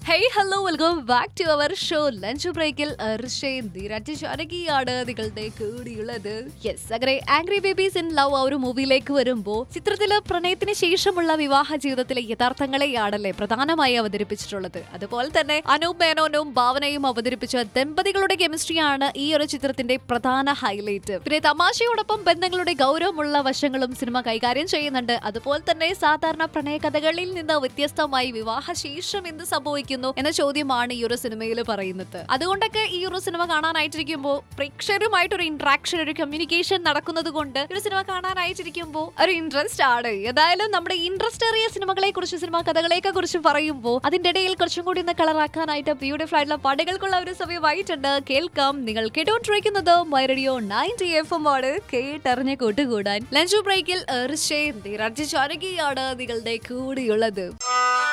hey hello welcome back to our show lunch ബ്രേക്കിൽ ആണ് നിങ്ങളുടെ കൂടിയുള്ളത് യെസ് അങ്ങനെ ആംഗ്രി ബേബീസ് ഇൻ ലവ് ആ ഒരു മൂവിയിലേക്ക് വരുമ്പോൾ ചിത്രത്തില് പ്രണയത്തിന് ശേഷമുള്ള വിവാഹ ജീവിതത്തിലെ യഥാർത്ഥങ്ങളെയാണല്ലേ പ്രധാനമായി അവതരിപ്പിച്ചിട്ടുള്ളത് അതുപോലെ തന്നെ അനൂപ് മേനോനും ഭാവനയും അവതരിപ്പിച്ച ദമ്പതികളുടെ കെമിസ്ട്രിയാണ് ഈ ഒരു ചിത്രത്തിന്റെ പ്രധാന ഹൈലൈറ്റ് പിന്നെ തമാശയോടൊപ്പം ബന്ധങ്ങളുടെ ഗൗരവമുള്ള വശങ്ങളും സിനിമ കൈകാര്യം ചെയ്യുന്നുണ്ട് അതുപോലെ തന്നെ സാധാരണ പ്രണയ കഥകളിൽ നിന്ന് വ്യത്യസ്തമായി വിവാഹശേഷം എന്ത് സംഭവിക്കുന്നു എന്ന ചോദ്യമാണ് ഈ ഒരു സിനിമയിൽ പറയുന്നത് അതുകൊണ്ടൊക്കെ ഈ ഒരു സിനിമ കാണാനായിട്ടിരിക്കുമ്പോൾ പ്രേക്ഷകരുമായിട്ട് ഒരു ഇന്ററാക്ഷൻ ഒരു കമ്മ്യൂണിക്കേഷൻ നടക്കുന്നത് കൊണ്ട് ഈ ഒരു സിനിമ കാണാനായിട്ടിരിക്കുമ്പോൾ ഒരു ഇൻട്രസ്റ്റ് ആണ് ഏതായാലും നമ്മുടെ ഇൻട്രസ്റ്റ് ഏറിയ സിനിമകളെ കുറിച്ച് സിനിമ കഥകളെയൊക്കെ കുറിച്ച് പറയുമ്പോൾ അതിന്റെ ഇടയിൽ കുറച്ചും കൂടി ഒന്ന് കളറാക്കാനായിട്ട് ബ്യൂട്ടിഫുൾ ആയിട്ടുള്ള പാട്ടുകൾക്കുള്ള ഒരു സമയമായിട്ടുണ്ട് കേൾക്കാം നിങ്ങൾ കേട്ടോണ്ടിരിക്കുന്നത് my radio ninety F M ആണ് കേട്ടറിഞ്ഞ് കൂട്ടുകൂടാൻ ലഞ്ച് ബ്രേക്കിൽ ഋഷേ നിരഞ്ജ് ചാനകിയാണ് നിങ്ങളുടെ കൂടെയുള്ളത്